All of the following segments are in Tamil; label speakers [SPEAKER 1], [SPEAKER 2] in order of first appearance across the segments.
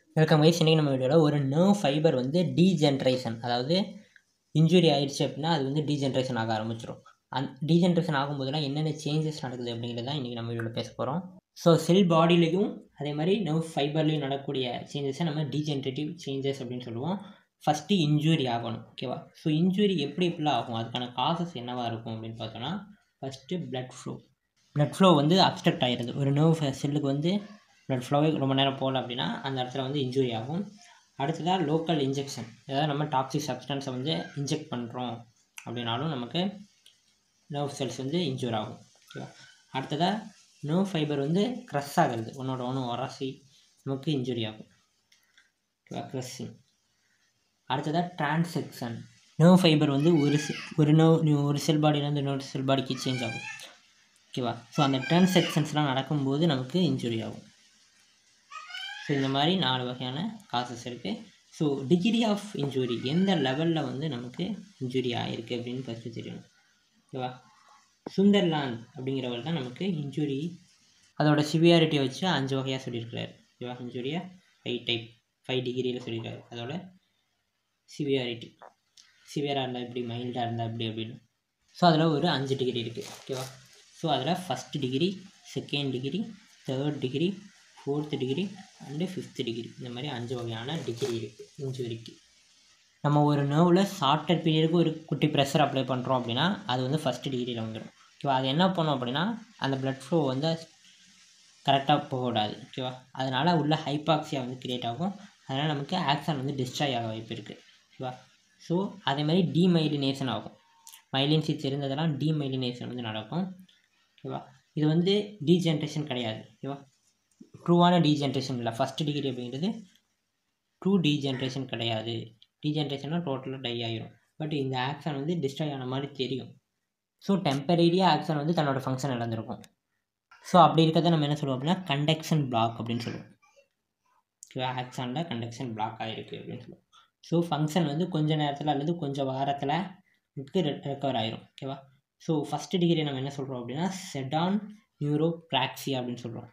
[SPEAKER 1] வெல்கம் கைஸ் இன்றைக்கி நம்ம வீடியோவில் ஒரு நர்வ் ஃபைபர் வந்து டீஜென்ரேஷன் அதாவது இன்ஜுரி ஆயிடுச்சு அப்படின்னா அது வந்து டீஜென்ரேஷன் ஆக ஆரம்பிச்சிடும் அந் டீஜென்ரேஷன் ஆகும்போதெல்லாம் என்னென்ன சேஞ்சஸ் நடக்குது அப்படிங்கிறது தான் இன்றைக்கி நம்ம வீடியோவில் பேச போகிறோம் ஸோ செல் பாடியிலையும் அதே மாதிரி நர்வ் ஃபைபர்லேயும் நடக்கக்கூடிய சேஞ்சஸை நம்ம டீஜென்ரேட்டிவ் சேஞ்சஸ் அப்படின்னு சொல்லுவோம் ஃபஸ்ட்டு இன்ஜுரி ஆகணும் ஓகேவா ஸோ இன்ஜுரி எப்படி எப்படிலாம் ஆகும் அதுக்கான காசஸ் என்னவாக இருக்கும் அப்படின்னு பார்த்தோன்னா first blood flow blood flow வந்து அப்ஸ்ட்ரக்ட் ஆகிடுது ஒரு நர்வ் செல்லுக்கு வந்து blood ஃப்ளோவே ரொம்ப நேரம் போகல அப்படின்னா அந்த இடத்துல வந்து இன்ஜுரி ஆகும் அடுத்ததாக லோக்கல் இன்ஜெக்ஷன் ஏதாவது நம்ம டாக்ஸிக் சப்ஸ்டன்ஸை வந்து இன்ஜெக்ட் பண்ணுறோம் அப்படின்னாலும் நமக்கு நர்வ் செல்ஸ் வந்து இன்ஜூர் ஆகும் ஓகேவா அடுத்ததாக நர்வ் ஃபைபர் வந்து க்ரஸ் ஆகிறது ஒன்றோட ஒன்று உரசி நமக்கு இன்ஜுரி ஆகும் ஓகேவா க்ரஸ்ஸிங் அடுத்ததாக டிரான்செக்ஷன் நர்வ் ஃபைபர் வந்து ஒரு செ- ஒரு நர்வ் ஒரு செல் பாடியிலேருந்து இன்னொரு செல் பாடிக்கு சேஞ்ச் ஆகும் ஓகேவா ஸோ அந்த டிரான்செக்ஷன்ஸ்லாம் நடக்கும்போது நமக்கு இன்ஜுரி ஆகும் ஸோ இந்த மாதிரி நாலு வகையான காசஸ் இருக்குது ஸோ டிகிரி ஆஃப் இன்ஜுரி எந்த லெவலில் வந்து நமக்கு இன்ஜுரி ஆகிருக்கு அப்படின்னு ஃபஸ்ட்டு தெரியணும் ஓகேவா சுந்தர்லாண்ட் அப்படிங்கிறவர் தான் நமக்கு இன்ஜுரி அதோட சிவியாரிட்டியை வச்சு அஞ்சு வகையாக சொல்லியிருக்கிறாரு ஓகேவா இன்ஜுரியை ஃபைவ் டைப் ஃபைவ் டிகிரியில் சொல்லியிருக்காரு அதோட சிவியாரிட்டி சிவியராக இருந்தால் இப்படி மைல்டாக இருந்தால் இப்படி அப்படின்னு ஸோ அதில் ஒரு அஞ்சு டிகிரி இருக்குது ஓகேவா ஸோ அதில் first degree second degree third degree fourth degree and fifth degree இந்த மாதிரி அஞ்சு வகையான டிகிரி இருக்குது இன்ஜுரிக்கு நம்ம ஒரு நர்வில் ஷார்ட்டர் பீரியடுக்கு ஒரு குட்டி ப்ரெஷர் அப்ளை பண்ணுறோம் அப்படின்னா அது வந்து ஃபஸ்ட் டிகிரியில் வந்துடும் ஓகேவா அது என்ன பண்ணும் அப்படின்னா அந்த blood flow வந்து கரெக்டாக போகக்கூடாது ஓகேவா அதனால் உள்ள ஹைபாக்சியா வந்து கிரியேட் ஆகும் அதனால் நமக்கு ஆக்சன் வந்து டிஸ்ட்ராய் ஆக வாய்ப்பு இருக்குது ஓகேவா ஸோ அதே மாதிரி டீமைலினேஷன் ஆகும் மைலின் சீட்ஸ் இருந்ததெல்லாம் டீமைலினேஷன் வந்து நடக்கும் ஓகேவா இது வந்து டீஜென்ரேஷன் கிடையாது ஓகேவா ட்ரூவான டீஜென்ரேஷன் இல்லை ஃபஸ்ட் டிகிரி அப்படிங்கிறது ட்ரூ டீஜென்ரேஷன் கிடையாது டீஜென்ரேஷனாக டோட்டலாக டை ஆயிரும் பட் இந்த ஆக்சன் வந்து டிஸ்ட்ராய் ஆன மாதிரி தெரியும் ஸோ டெம்பரரியாக ஆக்சன் வந்து தன்னோட ஃபங்க்ஷன் இழந்திருக்கும் ஸோ அப்படி இருக்கிறத நம்ம என்ன சொல்லுவோம் அப்படின்னா கண்டக்ஷன் பிளாக் அப்படின்னு சொல்லுவோம் ஓகேவா ஆக்சனில் கண்டக்ஷன் பிளாக் ஆகிருக்கு அப்படின்னு சொல்லுவோம் ஸோ ஃபங்க்ஷன் வந்து கொஞ்ச நேரத்தில் அல்லது கொஞ்சம் வாரத்தில் இதுக்கு ரெக்கவர் ஆயிரும் ஓகேவா ஸோ ஃபஸ்ட்டு டிகிரி நம்ம என்ன சொல்கிறோம் அப்படின்னா செடான் நியூரோ ப்ராக்சியா அப்படின்னு சொல்கிறோம்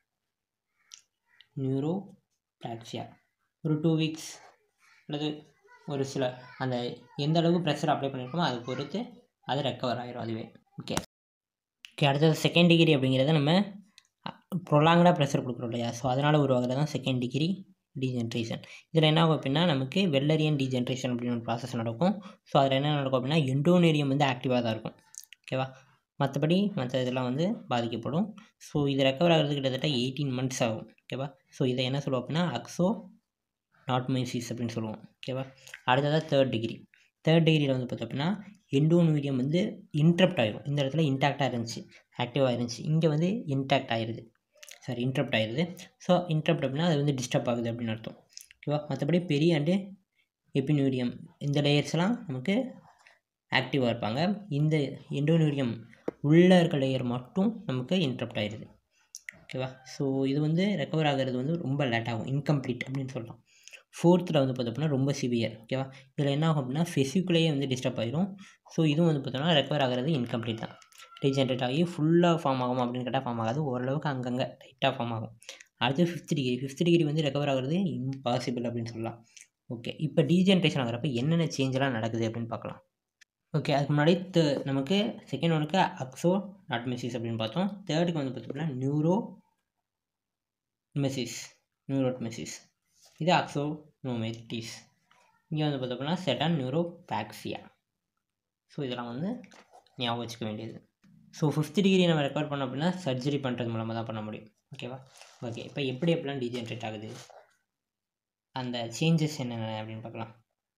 [SPEAKER 1] நியூரோ ப்ராக்சியா ஒரு டூ வீக்ஸ் அல்லது ஒரு சில அந்த எந்த அளவுக்கு ப்ரெஷர் அப்ளை பண்ணியிருக்கோமோ அதை பொறுத்து அது ரெக்கவர் ஆயிரும் அதுவே ஓகே ஓகே அடுத்தது செகண்ட் டிகிரி அப்படிங்கிறத நம்ம ப்ரொலாங்கடாக ப்ரெஷர் கொடுக்குறோம் இல்லையா ஸோ அதனால் உருவாகிறது தான் செகண்ட் டிகிரி டீஜென்ரேஷன் இதில் என்ன ஆகும் அப்படின்னா நமக்கு வெள்ளரியன் டீஜென்ரேஷன் அப்படின்னு ஒரு ப்ராசஸ் நடக்கும் ஸோ அதில் என்ன நடக்கும் அப்படின்னா எண்டோனேரியம் வந்து ஆக்டிவாக தான் இருக்கும் ஓகேவா மற்றபடி மற்ற இதெல்லாம் வந்து பாதிக்கப்படும் ஸோ இது ரெக்கவர் ஆகிறது கிட்டத்தட்ட எயிட்டீன் மந்த்ஸ் ஆகும் ஓகேவா ஸோ இதை என்ன சொல்லுவோம் அப்படின்னா அக்ஸோ நாட்மைசிஸ் அப்படின்னு சொல்லுவோம் ஓகேவா அடுத்ததாக தேர்ட் டிகிரி தேர்ட் டிகிரியில் வந்து பார்த்தோம் அப்படின்னா எண்டோனூரியம் வந்து இன்ட்ரப்ட் ஆயிரும் இந்த இடத்துல இன்டாக்டாக இருந்துச்சு ஆக்டிவாக இருந்துச்சு இங்கே வந்து இன்டாக்ட் ஆயிருது சாரி இன்ட்ரப்ட் ஆயிருது ஸோ இன்ட்ரப்ட் அப்படின்னா அது வந்து டிஸ்டர்ப் ஆகுது அப்படின்னு அர்த்தம் ஓகேவா மற்றபடி பெரிய அண்டு எபினூரியம் இந்த லேயர்ஸ்லாம் நமக்கு ஆக்டிவாக இருப்பாங்க இந்த எண்டோனூரியம் உள்ளே இருக்க லேயர் மட்டும் நமக்கு இன்ட்ரப்ட் ஆயிடுது ஓகேவா ஸோ இது வந்து ரெக்கவர் ஆகிறது வந்து ரொம்ப லேட் ஆகும் இன்கம்ப்ளீட் அப்படின்னு சொல்லலாம் ஃபோர்த்தில் வந்து பார்த்தோம் அப்படின்னா ரொம்ப சிவியர் ஓகேவா இதில் என்ன ஆகும் அப்படின்னா ஃபெசிக்குலேயே வந்து டிஸ்டர்ப் ஆயிரும் ஸோ இதுவும் வந்து பார்த்தோம்னா ரெக்கவர் ஆகிறது இன்கம்ப்ளீட் தான் ரீஜென்ரேட் ஆகி ஃபுல்லாக ஃபார்ம் ஆகும் அப்படின்னு கேட்டால் ஃபார்ம் ஆகாது ஓரளவுக்கு அங்கங்கே லைட்டாக ஃபார்ம் ஆகும் அடுத்து ஃபிஃப்த் டிகிரி ஃபிஃப்த் டிகிரி வந்து ரெக்கவர் ஆகிறது இம்பாசிபிள் அப்படின்னு சொல்லலாம் ஓகே இப்போ டீஜென்ரேஷன் ஆகிறப்ப என்னென்ன சேஞ்செலாம் நடக்குது அப்படின்னு பார்க்கலாம் ஓகே அதுக்கு முன்னாடி த நமக்கு செகண்ட் ஒனுக்கு அக்ஸோ நாட்மெசிஸ் அப்படின்னு பார்த்தோம் தேர்டுக்கு வந்து பார்த்தோம்னா நியூரோ மெசிஸ் நியூரோட்மெசிஸ் இது அக்ஸோ நோமெட்டிஸ் இங்கே வந்து பார்த்தோம்னா செட்டான் நியூரோ பேக்சியா ஸோ இதெல்லாம் வந்து ஞாபகம் வச்சுக்க வேண்டியது ஸோ ஃபிஃப்த் டிகிரி நம்ம ரெக்கவர் பண்ணோம் அப்படின்னா சர்ஜரி பண்ணுறது மூலமாக தான் பண்ண முடியும் ஓகேவா ஓகே இப்போ எப்படி எப்படிலாம் டீஜென்ரேட் ஆகுது அந்த சேஞ்சஸ் என்னென்ன அப்படின்னு பார்க்கலாம்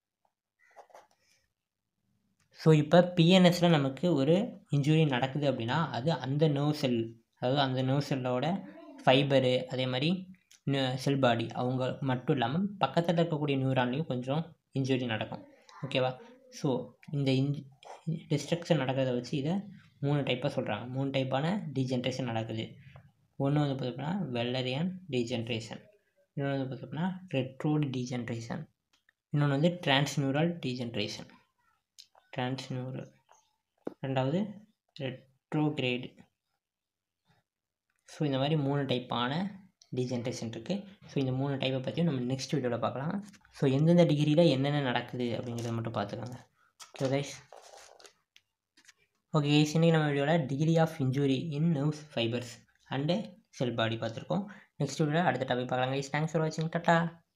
[SPEAKER 1] ஸோ இப்போ பிஎன்எஸில் நமக்கு ஒரு இன்ஜுரி நடக்குது அப்படின்னா அது அந்த நர்வ் செல் அதாவது அந்த நர்வ் செல்லோட ஃபைபரு அதே மாதிரி செல் பாடி அவங்க மட்டும் இல்லாமல் பக்கத்தில் இருக்கக்கூடிய நியூரான்லேயும் கொஞ்சம் இன்ஜுரி நடக்கும் ஓகேவா ஸோ இந்த இன்ஜ் டிஸ்ட்ரக்ஷன் நடக்கிறத வச்சு இதை மூணு டைப்பாக சொல்கிறாங்க மூணு டைப்பான டீஜென்ரேஷன் நடக்குது ஒன்று வந்து பார்த்தோம்னா வெள்ளரியன் டீஜென்ரேஷன் இன்னொன்று வந்து பார்த்தோம்னா ரெட்ரோட் டீஜென்ரேஷன் இன்னொன்று வந்து டிரான்ஸ்நியூரல் டீஜென்ரேஷன் டிரான்ஸ்நியூரல் ரெண்டாவது ரெட்ரோகிரேடு ஸோ இந்த மாதிரி மூணு டைப்பான டீஜென்ரேஷன் இருக்குது ஸோ இந்த மூணு டைப்பை பற்றியும் நம்ம நெக்ஸ்ட் வீடியோவில் பார்க்கலாம் ஸோ எந்தெந்த டிகிரியில் என்னென்ன நடக்குது அப்படிங்கிறத மட்டும் பார்த்துக்கோங்க ஓகே கைஸ் ஓகே கைஸ் இன்றைக்கி நம்ம வீடியோவில் degree of injury in nerves fibres and cell body பார்த்துருக்கோம் நெக்ஸ்ட் வீடியோவில் அடுத்த டாபிக் பார்க்கலாம் கைஸ் தேங்க்ஸ் ஃபார் வாட்சிங் டாட்டா